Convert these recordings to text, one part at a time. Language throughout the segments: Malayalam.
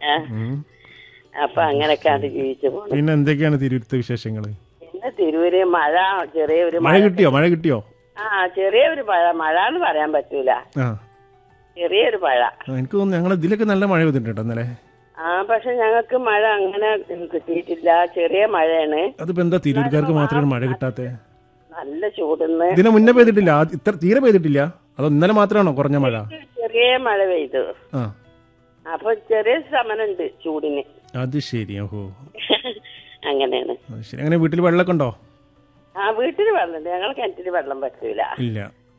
ആ, ഉം. അപ്പൊ അങ്ങനെയൊക്കെ അത് ജീവിച്ചു പോണു പിന്നെ എന്തൊക്കെയാണ് തിരുവരുത്ത വിശേഷങ്ങൾ പിന്നെ തിരുവൂര് മഴ ചെറിയൊരു മഴ മഴ കിട്ടിയോ മഴ കിട്ടിയോ ആ ചെറിയൊരു മഴ മഴ എന്ന് പറയാൻ പറ്റൂല ആ ചെറിയൊരു മഴ ആ, എനിക്ക് തോന്നുന്നു ഞങ്ങൾ ഇതിലൊക്കെ നല്ല മഴ പെയ്തിട്ടുണ്ട് ഇന്നലെ ആ പക്ഷെ ഞങ്ങൾക്ക് മഴ അങ്ങനെ കിട്ടിയിട്ടില്ല ചെറിയ മഴയാണ് അതിപ്പോ എന്താ തിരൂർക്കാർക്ക് മാത്രമേ മഴ കിട്ടാത്തെ നല്ല ചൂടുന്ന് ഇതിനെ മുന്നേ പെയ്തിട്ടില്ല ആ, ഇത്ര തീരെ പെയ്തിട്ടില്ല അതോ ഇന്നലെ മാത്രമാണോ കുറഞ്ഞ മഴ ചെറിയ മഴ പെയ്തു ആ അപ്പൊ ചെറിയ ശമനമുണ്ട് ചൂടിന് അത് ശരി ഓഹോ അങ്ങനെയാണ് അത് ശരി അങ്ങനെ വീട്ടിൽ വെള്ളമൊക്കെ ഉണ്ടോ ആ വീട്ടിൽ വെള്ളമുണ്ട് ഞങ്ങൾ കിണറ്റിൽ വെള്ളം പറ്റൂല ഇല്ല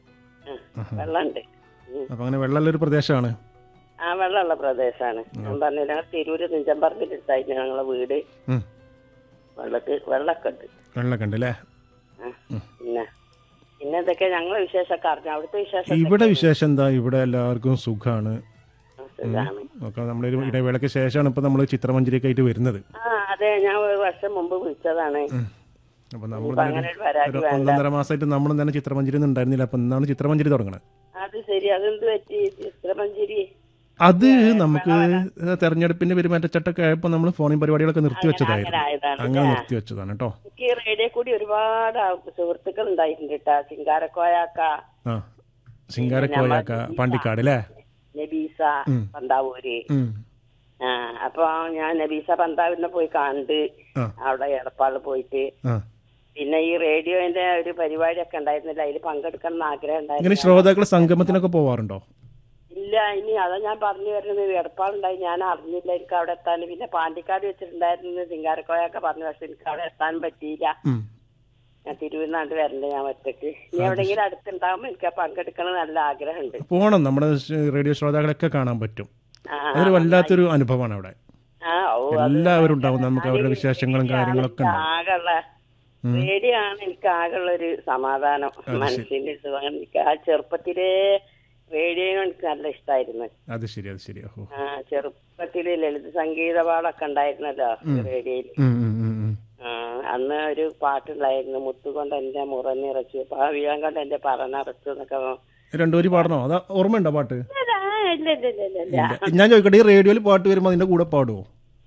ഉം, വെള്ളമുണ്ട് ഉം. അപ്പൊ അങ്ങനെ വെള്ളമുള്ള ഒരു പ്രദേശമാണ് ആ വെള്ളമുള്ള പ്രദേശമാണ് ഞാൻ പറഞ്ഞില്ല ഞങ്ങൾ തിരൂര് തുഞ്ചമ്പറമ്പിന്റെ അടുത്തായിട്ട് ഞങ്ങളെ വീട് ഉം. വെള്ളത്തിൽ വെള്ളമൊക്കെ ഉണ്ട് വെള്ളമൊക്കെ ഉണ്ട് അല്ലേ ആ, പിന്നെ പിന്നെ എന്തൊക്കെ ഞങ്ങളെ വിശേഷമൊക്കെ അറിഞ്ഞു അവിടുത്തെ വിശേഷം ഇവിടെ വിശേഷം എന്താ ഇവിടെ എല്ലാവർക്കും സുഖമാണ് സുഖമാണ് ഒക്കെ നമ്മളൊരു ഇടവേളയ്ക്ക് ശേഷമാണ് ഇപ്പൊ നമ്മൾ ചിത്രമഞ്ജരിയൊക്കെ ആയിട്ട് വരുന്നത് ആ അതെ ഞാൻ ഒരു വർഷം മുമ്പ് വിളിച്ചതാണ് അപ്പൊ നമ്മൾ ഇപ്പൊ അങ്ങനെ ഒരു പരാതി ഒരു വേണ്ട ഒന്നൊന്നര മാസമായിട്ട് നമ്മൾ തന്നെ ചിത്രമഞ്ജരി ഒന്നും ഉണ്ടായിരുന്നില്ല അപ്പൊ എന്നാണ് ചിത്രമഞ്ജരി തുടങ്ങണത് അത് ശരി അതെന്ത് പറ്റി ചിത്രമഞ്ചേരി അത് നമുക്ക് തെരഞ്ഞെടുപ്പിന്റെ പെരുമാറ്റച്ചട്ടൊക്കെ ആയപ്പോൾ നമ്മൾ ഫോണിൽ പരിപാടികളൊക്കെ നിർത്തിവെച്ചതായിരുന്നു അങ്ങനെ ആയതാണ് അങ്ങനെ നിർത്തിവെച്ചതാണ് കേട്ടോ എനിക്ക് റേഡിയോ കൂടി ഒരുപാട് ആ- സുഹൃത്തുക്കൾ ഉണ്ടായിട്ടുണ്ട് കേട്ടാ ചിങ്കാരക്കോയാക്ക ആ സിംഗാരക്കോയാക്ക പാണ്ടിക്കാട് അല്ലേ നബീസ പന്താവൂര് ഉം. ആ അപ്പൊ ഞാൻ നബീസ പന്താവിനെ പോയി കണ്ട് ആ. അവിടെ എടപ്പാളിൽ പോയിട്ട് ആ പിന്നെ ഈ റേഡിയോന്റെ ഒരു പരിപാടിയൊക്കെ ഉണ്ടായിരുന്നില്ല അതിൽ പങ്കെടുക്കണം എന്ന് ആഗ്രഹം ഇങ്ങനെ ഉണ്ടായിരുന്നു ശ്രോതാക്കൾ സംഗമത്തിനൊക്കെ പോവാറുണ്ടോ ഇല്ല ഇനി അതാ ഞാൻ പറഞ്ഞു വരുന്നത് എടപ്പാളുണ്ടായി ഞാൻ അറിഞ്ഞില്ല എനിക്ക് അവിടെ എത്താൻ പിന്നെ പാണ്ടിക്കാട് വെച്ചിട്ടുണ്ടായിരുന്നു സിംഗാരക്കോയൊക്കെ പറഞ്ഞു പക്ഷെ എനിക്ക് അവിടെ എത്താൻ പറ്റിയില്ല ഉം. ഞാൻ തിരുവനന്തപുരത്ത് വരണ്ടേ ഞാൻ ഒറ്റക്ക് ഇനി എവിടെയെങ്കിലും അടുത്തുണ്ടാവുമ്പോ എനിക്ക് പങ്കെടുക്കണം എന്ന് നല്ല ആഗ്രഹമുണ്ട് പോണം നമ്മുടെ ഷ് റേഡിയോ ശ്രോതാക്കളൊക്കെ കാണാൻ പറ്റും ആ, അതൊരു വല്ലാത്തൊരു അനുഭവമാണ് അവിടെ ആ ഓ അത് എല്ലാവരും ഉണ്ടാവും നമുക്ക് അവരുടെ വിശേഷങ്ങളും കാര്യങ്ങളൊക്കെ എനിക്ക് ഉണ്ടാവും ആകെയുള്ള പേടിയാണ് എനിക്ക് ആകെയുള്ള ഒരു സമാധാനം മനസ്സിന്റെ സുഖം എനിക്ക് ആ ചെറുപ്പത്തിലേ റേഡിയോ എനിക്ക് നല്ല ഇഷ്ടമായിരുന്നു അത് ശരി അത് ശരി ഓഹോ ആ ചെറുപ്പത്തില് ലളിത സംഗീത പാടൊക്കെ ഉണ്ടായിരുന്നല്ലോ റേഡിയോയിൽ ഉം, ഉം, ഉം, ഉം. ആ, അന്ന് ഒരു പാട്ടുണ്ടായിരുന്നു മുത്തുകൊണ്ട് എന്റെ മുറനിറച്ചു പാവിയാൻ കൊണ്ട് എന്റെ പറനിറച്ചു എന്നൊക്കെ രണ്ടു വരി പാടണോ അതാ ഓർമ്മയുണ്ടോ പാട്ട് ആ, ഇല്ല ഇല്ല ഇല്ല ഇല്ല ഇല്ല ഇല്ല. ഞാൻ ചോദിക്കട്ടെ ഈ റേഡിയോയിൽ പാട്ട് വരുമ്പോൾ അതിന്റെ കൂടെ പാടുവോ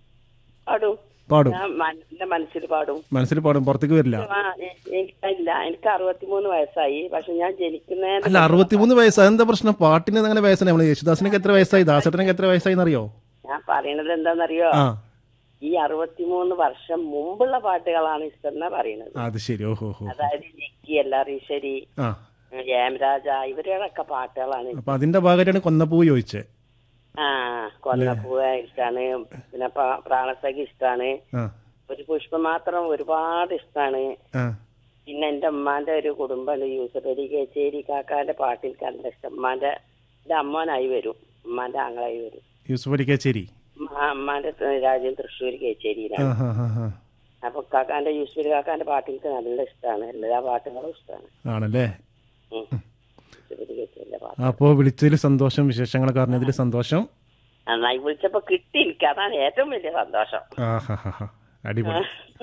പാടും പാടും ഞാൻ മന- എന്റെ മനസ്സിൽ പാടും മനസ്സിൽ പാടും പുറത്തേക്ക് വരില്ല ആ, എ- എനിക്കില്ല എനിക്ക് അറുപത്തിമൂന്ന് വയസ്സായി പക്ഷെ ഞാൻ ജനിക്കുന്നതിന് അല്ല അറുപത്തിമൂന്ന് വയസ്സ് അതെന്താ പ്രശ്നം പാട്ടിന് അങ്ങനെ വയസ്സാണ് നമ്മൾ യേശുദാസിനൊക്കെ എത്ര വയസ്സായി ദാസേട്ടനൊക്കെ എത്ര വയസ്സായി എന്നറിയോ ഞാൻ പറയണത് എന്താണെന്നറിയോ ആ ഈ അറുപത്തിമൂന്ന് വർഷം മുമ്പുള്ള പാട്ടുകളാണ് ഇഷ്ടം എന്നാ പറയണത് അത് ശരി ഓഹോ ഹോ അതായത് നിക്കി എല്ലാറീശ്വരി ആ ജയമരാജ ഇവരുടെയൊക്കെ പാട്ടുകളാണ് അപ്പൊ അതിന്റെ ഭാഗമായിട്ടാണ് കൊന്നപ്പൂ ചോദിച്ചത് ആ കൊന്നപ്പൂവ ഇഷ്ടാണ് പിന്നെ പ- പ്രാണസഖി ഇഷ്ടാണ് ആ ഒരു പുഷ്പം മാത്രം ഒരുപാട് ഇഷ്ടാണ് ആ പിന്നെ എന്റെ ഉമ്മാന്റെ ഒരു കുടുംബം യൂസഫ് അലി കേച്ചേരി കാക്കാന്റെ പാട്ട് എനിക്ക് നല്ല ഇഷ്ടം ഉമ്മാന്റെ എന്റെ അമ്മോനായി വരും ഉമ്മാന്റെ ആങ്ങളായി വരും യൂസുഫ് അലി കേച്ചേരി ഉമ്മ- ഉമ്മാന്റെ രാജ്യം തൃശ്ശൂർ ആ കേച്ചേരിയിലാണ് ഹാ ഹാ ഹാ അപ്പൊ കാക്കാന്റെ യൂസഫ് അലി കാക്കാന്റെ പാട്ട് എനിക്ക് നല്ല ഇഷ്ടമാണ് എല്ലാ പാട്ടുകളും ഇഷ്ടമാണ് ആണല്ലേ ഉം. യൂസഫ് അലി കേച്ചേരിന്റെ പാട്ട് അപ്പോ വിളിച്ചതിൽ സന്തോഷം വിശേഷങ്ങളൊക്കെ അറിഞ്ഞതിൽ സന്തോഷം നന്നായി വിളിച്ചപ്പോ കിട്ടി എനിക്ക് അതാണ് ഏറ്റവും വലിയ സന്തോഷം ആ ഹാ ഹാ ഹാ അടിപൊളി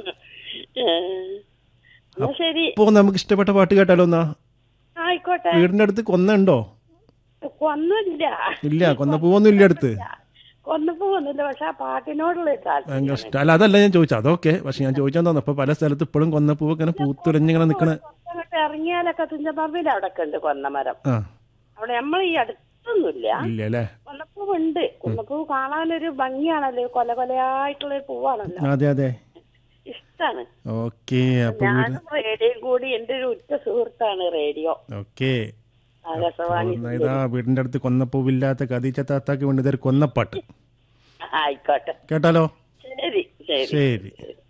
എന്നാ ശരി അപ്പോ നമുക്ക് ഇഷ്ടപ്പെട്ട പാട്ട് കേട്ടാലോ എന്നാ ആയിക്കോട്ടെ വീടിന്റെ അടുത്ത് കൊന്നുണ്ടോ കൊന്നില്ല ഇല്ല കൊന്നപ്പൂവൊന്നും ഇല്ല അടുത്ത് കൊന്നപ്പോ ഒന്നുമില്ല പക്ഷെ ആ പാട്ടിനോടുള്ള ഒരു താല്പര്യം ഭയങ്കര ഇഷ്ടം അല്ല അതല്ല ഞാൻ ചോദിച്ചത് അതൊക്കെ പക്ഷെ ഞാൻ ചോദിച്ചാൽ തോന്നുന്നു ഇപ്പൊ പല സ്ഥലത്ത് ഇപ്പോഴും കൊന്നപ്പൂവ് ഇങ്ങനെ പൂത്തുലഞ്ഞിങ്ങനെ നിക്കണ അങ്ങോട്ട് ഇറങ്ങിയാലൊക്കെ തുഞ്ചപ്പറമ്പിൽ അവിടെ ഒക്കെ ഉണ്ട് കൊന്നമരം ആ അവിടെ നമ്മൾ ഈ അടുത്തൊന്നുമില്ല ഇല്ല അല്ലേ കൊന്നപ്പൂവുണ്ട് കൊന്നപ്പൂ കാണാനൊരു ഭംഗിയാണല്ലോ കൊല കൊലയായിട്ടുള്ള ഒരു പൂവാണല്ലോ അതെ അതെ ഇഷ്ടാണ് ഓക്കെ അപ്പൊ വീട് ഞാനും റേഡിയോ കൂടി എന്റെ ഒരു ഉറ്റ സുഹൃത്താണ് റേഡിയോ ഓക്കെ ആകാശവാണി ഇതാ വീടിന്റെ അടുത്ത് കൊന്നപ്പൂവില്ലാത്ത കദീച്ച താത്താക്ക് വേണ്ടി ഇതൊരു കൊന്നപ്പാട്ട് ആയിക്കോട്ടെ കേട്ടാലോ ശരി ശരി ശരി